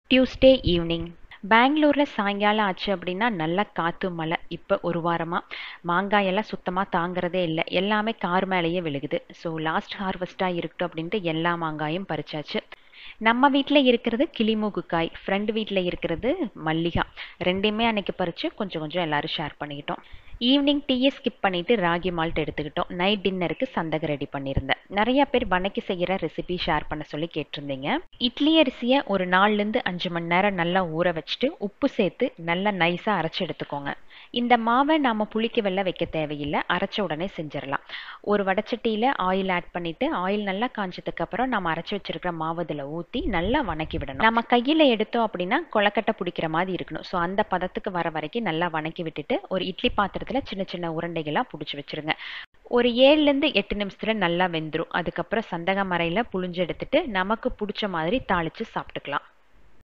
Tuesday evening பெங்களூரில் சாயங்காலம் ஆச்சு அப்படின்னா நல்லா காற்று மழை இப்போ ஒரு வாரமாக மாங்காயெல்லாம் சுத்தமாக தாங்கிறதே இல்லை எல்லாமே கார் மேலேயே விழுகுது ஸோ லாஸ்ட் ஹார்வெஸ்ட்டாக இருக்கட்டும் அப்படின்ட்டு எல்லா மாங்காயும் பறிச்சாச்சு நம்ம வீட்டில் இருக்கிறது கிளிமூக்கு காய் ஃப்ரெண்டு வீட்டில் இருக்கிறது மல்லிகா ரெண்டையுமே அன்னைக்கு பறித்து கொஞ்சம் கொஞ்சம் எல்லாரும் ஷேர் பண்ணிக்கிட்டோம் ஈவினிங் டீயை ஸ்கிப் பண்ணிவிட்டு ராகி மால்ட் எடுத்துக்கிட்டோம் நைட் டின்னருக்கு சந்தகம் ரெடி பண்ணியிருந்தேன் நிறைய பேர் வணக்கி செய்கிற ரெசிபி ஷேர் பண்ண சொல்லி கேட்டிருந்தீங்க இட்லி அரிசியை ஒரு நாலுலேருந்து அஞ்சு மணி நேரம் நல்லா ஊற வச்சுட்டு உப்பு சேர்த்து நல்லா நைஸாக அரைச்சி எடுத்துக்கோங்க இந்த மாவை நாம் புளிக்க வெள்ள வைக்க தேவையில்லை அரைச்ச உடனே செஞ்சிடலாம் ஒரு வடச்சட்டியில் ஆயில் ஆட் பண்ணிவிட்டு ஆயில் நல்லா காஞ்சதுக்கப்புறம் நம்ம அரைச்சி வச்சிருக்கிற மாவு இதில் ஊற்றி நல்லா வணக்கி விடணும் நம்ம கையில் எடுத்தோம் அப்படின்னா கொலக்கட்டை பிடிக்கிற மாதிரி இருக்கணும் ஸோ அந்த பதத்துக்கு வர வரைக்கும் நல்லா வணக்கி விட்டுட்டு ஒரு இட்லி பாத்திரத்தில் சின்ன சின்ன உருண்டைகளாக பிடிச்சி வச்சுருங்க ஒரு ஏழுலேருந்து எட்டு நிமிஷத்தில் நல்லா வெந்துடும் அதுக்கப்புறம் சந்தக மரையில் புழிஞ்சு எடுத்துட்டு நமக்கு பிடிச்ச மாதிரி தாளித்து சாப்பிட்டுக்கலாம்